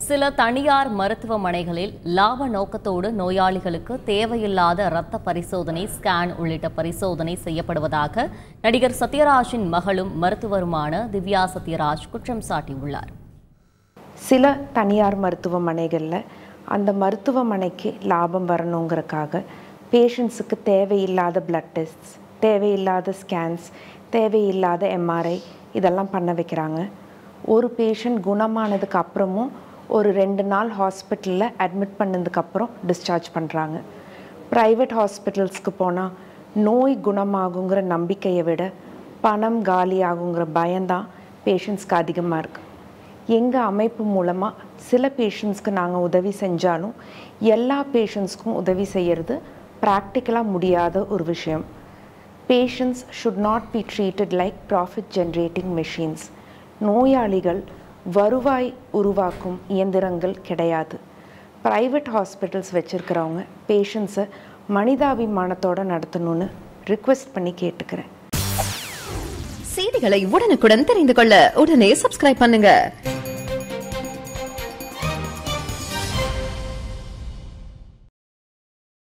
சில தனியார் மருத்துவமனைகளில் லாப நோக்கத்தோடு நோயாளிகளுக்கு தேவையில்லாத இரத்த பரிசோதனை ஸ்கேன் உள்ளிட்ட பரிசோதனை செய்யப்படுவதாக நடிகர் சத்யராஜின் மகளும் மருத்துவருமான திவ்யா சத்யராஜ் குற்றம் சாட்டியுள்ளார் சில தனியார் மருத்துவமனைகளில் அந்த மருத்துவமனைக்கு லாபம் வரணுங்கிறக்காக பேஷண்ட்ஸுக்கு தேவையில்லாத பிளட் டெஸ்ட்ஸ் தேவையில்லாத ஸ்கேன்ஸ் தேவையில்லாத எம்ஆர்ஐ இதெல்லாம் பண்ண வைக்கிறாங்க ஒரு பேஷண்ட் குணமானதுக்கு அப்புறமும் ஒரு ரெண்டு நாள் ஹாஸ்பிட்டலில் அட்மிட் பண்ணதுக்கப்புறம் டிஸ்சார்ஜ் பண்ணுறாங்க ப்ரைவேட் ஹாஸ்பிட்டல்ஸ்க்கு போனால் நோய் குணமாகுங்கிற நம்பிக்கையை விட பணம் காலி ஆகுங்கிற பயம்தான் பேஷண்ட்ஸ்க்கு அதிகமாக இருக்குது எங்கள் அமைப்பு மூலமாக சில பேஷண்ட்ஸ்க்கு நாங்கள் உதவி செஞ்சாலும் எல்லா பேஷண்ட்ஸ்க்கும் உதவி செய்கிறது ப்ராக்டிக்கலாக முடியாத ஒரு விஷயம் patients should not be treated like profit generating machines நோயாளிகள் வருவாய் உருவாக்கும் இயந்திரங்கள் கிடையாது ப்ரைவேட் ஹாஸ்பிட்டல்ஸ் வச்சுருக்கிறவங்க பேஷண்ட்ஸை மனிதாபிமானத்தோடு நடத்தணும்னு ரிக்வெஸ்ட் பண்ணி கேட்டுக்கிறேன் செய்திகளை உடனுக்குடன் தெரிந்து கொள்ள உடனே சப்ஸ்கிரைப் பண்ணுங்க